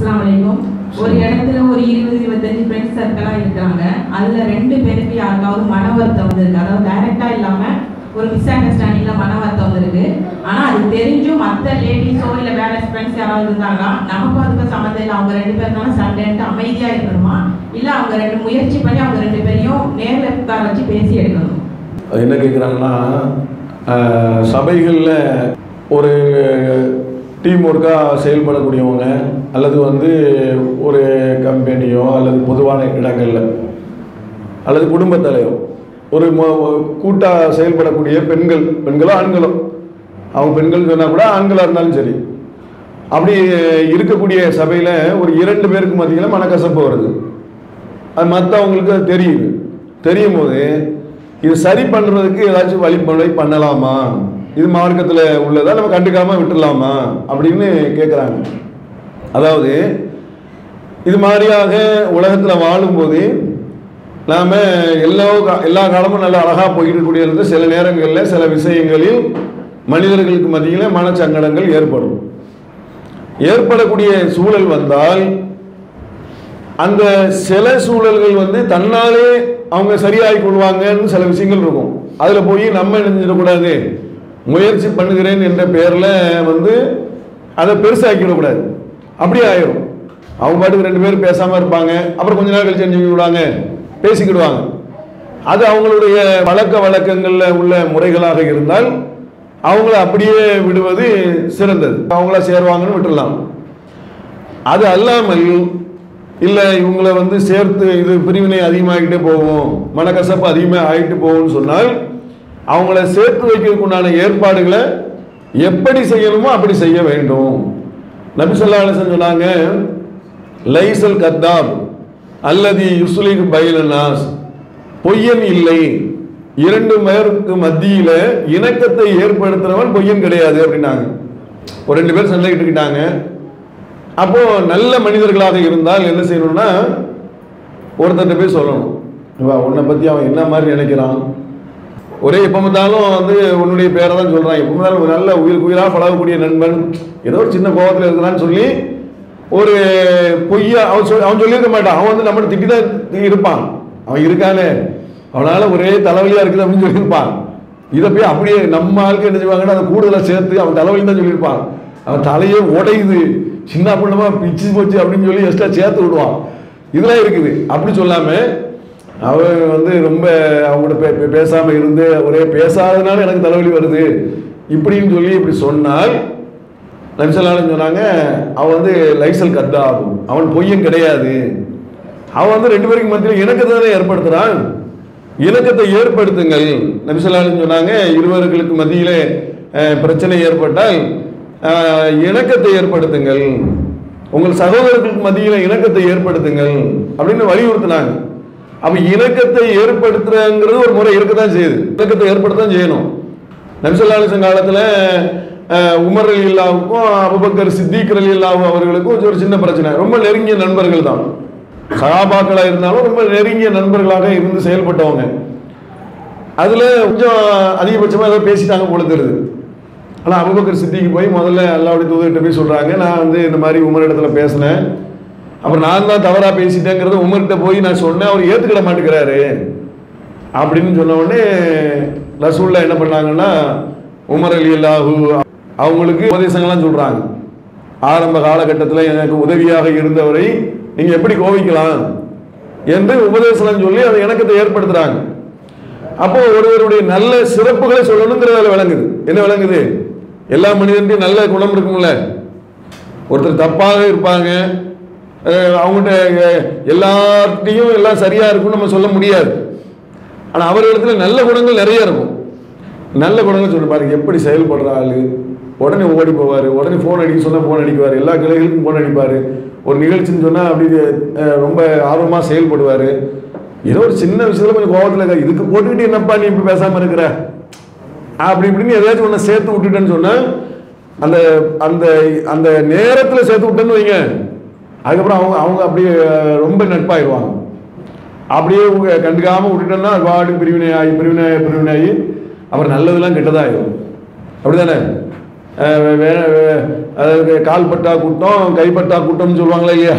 அஸ்ஸலாமு அலைக்கும் ஒரு இடத்துல ஒரு இருபது இருபத்தஞ்சு ஃப்ரெண்ட்ஸ் சர்க்கிளாக இருக்காங்க அதில் ரெண்டு பேருக்கு யாருக்காவது மன வருத்தம் வந்திருக்கு அதாவது டைரெக்டாக இல்லாமல் ஒரு மிஸ் அண்டர்ஸ்டாண்டிங்கில் மன வருத்தம் வந்திருக்கு ஆனால் அது தெரிஞ்சும் மற்ற லேடிஸோ இல்லை வேற ஃப்ரெண்ட்ஸ் யாராவது இருந்தாங்கன்னா நமக்கு அதுக்கு சம்மந்தம் இல்லை அவங்க ரெண்டு பேருனாலும் சண்டைன்ட்டு அமைதியாக இருக்கணுமா இல்லை அவங்க ரெண்டு முயற்சி பண்ணி அவங்க ரெண்டு பேரையும் நேரில் உட்கார வச்சு பேசி எடுக்கணும் அது என்ன கேட்குறாங்கன்னா சபைகளில் ஒரு டீம் ஒர்க்காக செயல்படக்கூடியவங்க அல்லது வந்து ஒரு கம்பெனியோ அல்லது பொதுவான இடங்களில் அல்லது குடும்பத் தலைவர் ஒரு கூட்டாக செயல்படக்கூடிய பெண்கள் பெண்களோ ஆண்களோ அவங்க பெண்கள் சொன்னால் கூட ஆண்களாக இருந்தாலும் சரி அப்படி இருக்கக்கூடிய சபையில் ஒரு இரண்டு பேருக்கு மத்தியில் மனக்கசப்பு வருது அது மற்றவங்களுக்கு அது தெரியுது தெரியும் போது இது சரி பண்ணுறதுக்கு ஏதாச்சும் வழிமுறை பண்ணலாமா இது மார்க்கத்தில் உள்ளதா நம்ம கண்டுக்காமல் விட்டுடலாமா அப்படின்னு கேட்குறாங்க அதாவது இது மாதிரியாக உலகத்தில் வாழும்போது நாம் எல்லா கா- எல்லா காலமும் நல்ல அழகாக போயிட்டு இருக்கக்கூடிய சில நேரங்களில் சில விஷயங்களில் மனிதர்களுக்கு மத்தியில் மனச்சங்கடங்கள் ஏற்படும் ஏற்படக்கூடிய சூழல் வந்தால் அந்த சில சூழல்கள் வந்து தன்னாலே அவங்க சரியாகி கொள்வாங்கன்னு சில விஷயங்கள் இருக்கும் அதில் போய் நம்ம நினைஞ்சிடக்கூடாது முயற்சி பண்ணுகிறேன் என்ற பேரில் வந்து அதை பெருசாக்கிடக்கூடாது அப்படியே ஆயிரும் அவங்க பாட்டுக்கு ரெண்டு பேரும் பேசாமல் இருப்பாங்க அப்புறம் கொஞ்ச நாள் கழிச்சு செஞ்சு விடுவாங்க பேசிக்கிடுவாங்க அது அவங்களுடைய பழக்க வழக்கங்களில் உள்ள முறைகளாக இருந்தால் அவங்கள அப்படியே விடுவது சிறந்தது அவங்கள சேருவாங்கன்னு விட்டுடலாம் அது அல்லாமல் இல்லை இவங்களை வந்து சேர்த்து இது பிரிவினை அதிகமாகிட்டே போகும் மனக்கசப்பு அதிகமாக ஆகிட்டு போகும்னு சொன்னால் அவங்கள சேர்த்து வைக்கிறதுக்கு உண்டான ஏற்பாடுகளை எப்படி செய்யணுமோ அப்படி செய்ய வேண்டும் நபி ஸல்லல்லாஹு அலைஹி வஸல்லம் சொன்னாங்க லைசல் கத்தாப் அல்லது யுஸ்லிக் பைலனாஸ் பொய்யன் இல்லை இரண்டு பேருக்கு மத்தியில இணக்கத்தை ஏற்படுத்துறவன் பொய்யன் கிடையாது அப்படின்னாங்க ஒரு ரெண்டு பேர் சண்டை கிட்டுக்கிட்டாங்க அப்போ நல்ல மனிதர்களாக இருந்தால் என்ன செய்யணும்னா ஒருத்தர்கிட்ட போய் சொல்லணும் இவா உன்னை பத்தி அவன் என்ன மாதிரி நினைக்கிறான் ஒரே எப்போ பார்த்தாலும் வந்து உன்னுடைய பேரை தான் சொல்றான் எப்போ பார்த்தாலும் ஒரு நல்ல உயிர் உயிராக பழகக்கூடிய நண்பன் ஏதோ ஒரு சின்ன கோபத்தில் இருக்கிறான்னு சொல்லி ஒரு பொய்யா அவன் சொல் அவன் சொல்லியிருக்க மாட்டான் அவன் வந்து நம்மளை திட்டி தான் இருப்பான் அவன் இருக்கானே அவனால ஒரே தலைவலியா இருக்குது அப்படின்னு சொல்லியிருப்பான் இதை போய் அப்படியே நம்ம ஆளுக்கு என்ன செய்வாங்கன்னா அதை கூடுதலாக சேர்த்து அவன் தலைவலி தான் சொல்லியிருப்பான் அவன் தலையே உடையுது சின்ன பொண்ணுமா பிச்சு போச்சு அப்படின்னு சொல்லி எக்ஸ்ட்ரா சேர்த்து விடுவான் இதெல்லாம் இருக்குது அப்படி சொல்லாம அவன் வந்து ரொம்ப அவங்கள்ட்ட பே பே- பேசாம இருந்து ஒரே பேசாதனால எனக்கு தலைவலி வருது இப்படின்னு சொல்லி இப்படி சொன்னால் நபிசல்லாலும் சொன்னாங்க அவன் வந்து லைசல் கத்தாகும் அவன் பொய்யன் கிடையாது அவன் வந்து ரெண்டு பேருக்கு மத்தியில் இணக்கத்தை தானே ஏற்படுத்துறான் இணக்கத்தை ஏற்படுத்துங்கள் நபிசல்லாலும் சொன்னாங்க இருவர்களுக்கு மத்தியிலே அஹ், பிரச்சனை ஏற்பட்டால் அஹ், இணக்கத்தை ஏற்படுத்துங்கள் உங்கள் சகோதரர்களுக்கு மத்தியில் இணக்கத்தை ஏற்படுத்துங்கள் அப்படின்னு வலியுறுத்தினாங்க அப்ப இணக்கத்தை ஏற்படுத்துறங்கிறது ஒரு முறை இருக்கத்தான் செய்யுது இணக்கத்தை ஏற்படுத்ததான் செய்யணும் நபிசல்லாலிசன் காலத்துல அஹ், உமர் அலி இல்லாவுக்கும் அபுபக்கர் சித்திக் அலி இல்லாவும் அவர்களுக்கும் ஒரு சின்ன பிரச்சனை ரொம்ப நெருங்கிய நண்பர்கள் தான் சகாபாக்களா இருந்தாலும் ரொம்ப நெருங்கிய நண்பர்களாக இருந்து செயல்பட்டவங்க அதுல கொஞ்சம் அதிகபட்சமா ஏதோ பேசிட்டாங்க போல தெரியுது ஆனா அபுபக்கர் சித்திக்கு போய் முதல்ல அல்லாவுடைய தூதர்கிட்ட போய் சொல்றாங்க நான் வந்து இந்த மாதிரி உமர் இடத்துல பேசினேன் அப்புறம் நான் தான் தவறா பேசிட்டேங்கிறத உமர்கிட்ட போய் நான் சொன்னேன் அவர் ஏத்துக்கிட மாட்டேங்கிறாரு அப்படின்னு சொன்ன உடனே ரசூல்லா என்ன பண்ணாங்கன்னா உமர் அலி அல்லாஹு அவங்களுக்கு உபதேசங்கள்லாம் சொல்றாங்க ஆரம்ப காலகட்டத்தில் எனக்கு உதவியாக இருந்தவரை நீங்க எப்படி கோவிக்கலாம் என்று உபதேசம் சொல்லி அதை இணக்கத்தை ஏற்படுத்துறாங்க அப்போ ஒருவருடைய நல்ல சிறப்புகளை சொல்லணுங்கிறதுல விளங்குது என்ன விளங்குது எல்லா மனிதன்ட்டையும் நல்ல குணம் இருக்கும்ல ஒருத்தர் தப்பாக இருப்பாங்க அஹ் அவங்ககிட்ட அஹ், எல்லார்ட்டையும் எல்லாம் சரியா இருக்கும்னு நம்ம சொல்ல முடியாது ஆனா அவர்களிடத்துல நல்ல குணங்கள் நிறைய இருக்கும் நல்ல குணங்கள் சொல்லி பாருங்க எப்படி செயல்படுற ஆளு உடனே ஓடி போவார் உடனே ஃபோன் அடிக்க சொன்னால் ஃபோன் அடிக்குவார் எல்லா கிளைகளுக்கும் ஃபோன் அடிப்பார் ஒரு நிகழ்ச்சின்னு சொன்னால் அப்படி அஹ், ரொம்ப ஆர்வமாக செயல்படுவார் ஏதோ ஒரு சின்ன விஷயத்துல கொஞ்சம் கோவத்தில் இருக்க இதுக்கு போட்டுக்கிட்டு என்னப்பா நீ இப்படி பேசாமல் இருக்கிற அப்படி இப்படின்னு ஏதாச்சும் ஒன்று சேர்த்து விட்டுட்டேன்னு சொன்னால் அந்த அந்த அந்த நேரத்தில் சேர்த்து விட்டேன்னு வைங்க அதுக்கப்புறம் அவங்க அவங்க அப்படியே அஹ், ரொம்ப நட்பாயிடுவாங்க அப்படியே உங்க கண்டுக்காம விட்டுட்டோம்னா வாடு பிரிவினை ஆகி பிரிவினை பிரிவினை ஆகி அப்புறம் நல்லதெல்லாம் கெட்டதாயிடும் அப்படிதானே அஹ் வே- வே- வே- அதாவது கால்பட்டா கூட்டம் கைப்பட்டா கூட்டம்னு சொல்லுவாங்களா இல்லையா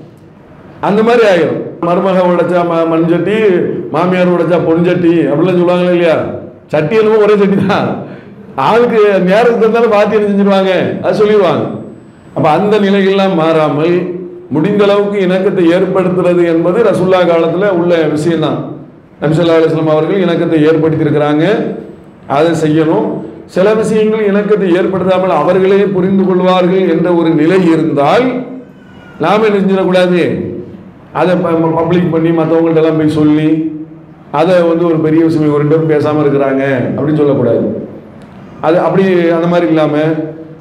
அந்த மாதிரி ஆயிரும் மருமக உடைச்சா ம மண் சட்டி மாமியார் உடைச்சா பொன் சட்டி அப்படிலாம் சொல்லுவாங்களா இல்லையா சட்டி என்னமோ ஒரே சட்டி தான் ஆளுக்கு நேரத்துக்கு இருந்தாலும் மாற்றி என்ன செஞ்சிருவாங்க அது சொல்லிடுவாங்க அப்போ அந்த நிலையெல்லாம் மாறாமல் முடிந்த அளவுக்கு இணக்கத்தை ஏற்படுத்துறது என்பது ரசுல்லா காலத்தில் உள்ள விஷயம்தான் நபிசல்லா அலுவலாம் அவர்கள் இணக்கத்தை ஏற்படுத்தியிருக்கிறாங்க அதை செய்யணும் சில விஷயங்கள் இணக்கத்தை ஏற்படுத்தாமல் அவர்களே புரிந்து கொள்வார்கள் என்ற ஒரு நிலை இருந்தால் நாம என்ன செஞ்சிடக்கூடாது அதை பப்ளிக் பண்ணி மற்றவங்கள்ட்ட எல்லாம் போய் சொல்லி அதை வந்து ஒரு பெரிய விஷயம் ஒரு ரெண்டு பேரும் பேசாமல் இருக்கிறாங்க அப்படின்னு சொல்லக்கூடாது அது அப்படி அந்த மாதிரி இல்லாமல்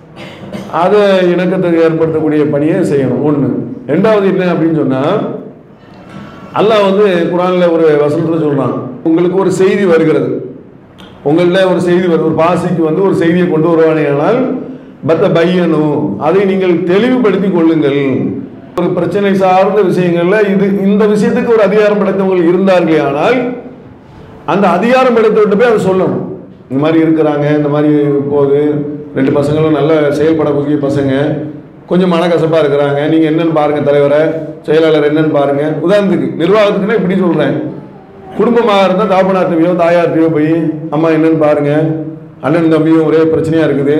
அதை இணக்கத்தை ஏற்படுத்தக்கூடிய பணியை செய்யணும் ஒன்று ரெண்டாவது என்ன அப்படின்னு சொன்னால் அல்லாஹ் வந்து குரான்ல ஒரு வசனத்தில் சொல்றான் உங்களுக்கு ஒரு செய்தி வருகிறது உங்கள்ட்ட ஒரு செய்தி வருது ஒரு பாசிக்கு வந்து ஒரு செய்தியை கொண்டு வருவானேயானால் பத்த பையனும் அதை நீங்கள் தெளிவுபடுத்தி கொள்ளுங்கள் ஒரு பிரச்சனை சார்ந்த விஷயங்கள்ல இது இந்த விஷயத்துக்கு ஒரு அதிகாரம் படைத்தவங்க இருந்தார்களே ஆனால் அந்த அதிகாரம் படைத்தவர்கிட்ட போய் அதை சொல்லணும் இந்த மாதிரி இருக்கிறாங்க இந்த மாதிரி போகுது ரெண்டு பசங்களும் நல்ல செயல்படக்கூடிய பசங்க கொஞ்சம் மனக்கசப்பா இருக்கிறாங்க நீங்க என்னன்னு பாருங்க தலைவரை செயலாளர் என்னன்னு பாருங்க உதாரணத்துக்கு நிர்வாகத்துக்குன்னா இப்படி சொல்றேன் குடும்பமாக இருந்தால் தாப்பனார்ட்டையோ தாயார்ட்டையோ போய் அம்மா என்னன்னு பாருங்க அண்ணன் தம்பியும் ஒரே பிரச்சனையா இருக்குது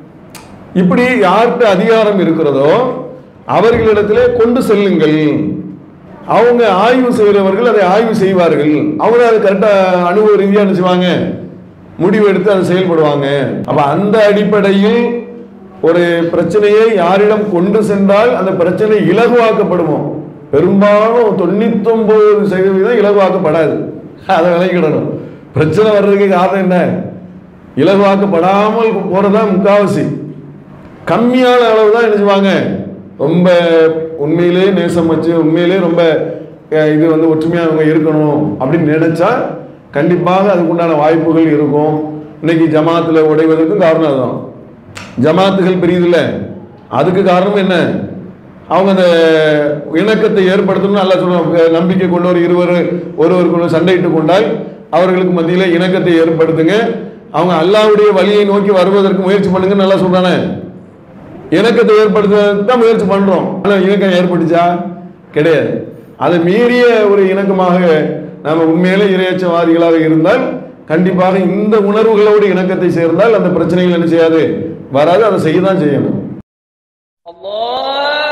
இப்படி யார்கிட்ட அதிகாரம் இருக்கிறதோ அவர்களிடத்திலே கொண்டு செல்லுங்கள் அவங்க ஆய்வு செய்கிறவர்கள் அதை ஆய்வு செய்வார்கள் அவங்க அதை கரெக்டாக அனுபவ ரீதியாக என்ன செய்வாங்க முடிவு எடுத்து அதை செயல்படுவாங்க அப்ப அந்த அடிப்படையில் ஒரு பிரச்சனையை யாரிடம் கொண்டு சென்றால் அந்த பிரச்சனை இலகுவாக்கப்படுமோ பெரும்பாலும் தொண்ணூத்தொன்பது சதவீதம் இலகுவாக்கப்படாது அதை விளங்கிடணும் பிரச்சனை வர்றதுக்கு காரணம் என்ன இலகுவாக்கப்படாமல் போறதுதான் முக்காவாசி கம்மியான அளவு தான் என்ன செய்வாங்க ரொம்ப உண்மையிலே நேசம் வச்சு உண்மையிலே ரொம்ப அஹ், இது வந்து ஒற்றுமையாக அவங்க இருக்கணும் அப்படின்னு நினைச்சா கண்டிப்பாக அதுக்குண்டான வாய்ப்புகள் இருக்கும் இன்னைக்கு ஜமாத்தில் உடைவதற்கும் காரணம் அதுதான் ஜமாத்துகள் பிரியுதுல்ல அதுக்கு காரணம் என்ன அவங்க அந்த இணக்கத்தை ஏற்படுத்தணும்னு நல்லா சொல்லுவாங்க நம்பிக்கை கொண்டு ஒரு இருவர் ஒருவருக்குள்ள சண்டையிட்டு கொண்டால் அவர்களுக்கு மத்தியில் இணக்கத்தை ஏற்படுத்துங்க அவங்க அல்லாவுடைய வழியை நோக்கி வருவதற்கு முயற்சி பண்ணுங்க நல்லா சொல்றானே இணக்கத்தை ஏற்படுத்துறதுக்கு தான் முயற்சி பண்றோம் ஆனால் இணக்கம் ஏற்பட்டுச்சா கிடையாது அதை மீறிய ஒரு இணக்கமாக நாம உண்மையிலே இரையச்சவாதிகளாக இருந்தால் கண்டிப்பாக இந்த உணர்வுகளோடு இணக்கத்தை சேர்ந்தால் அந்த பிரச்சனைகள் என்ன செய்யாது வராது அதை செய்ய தான் செய்யணும் الله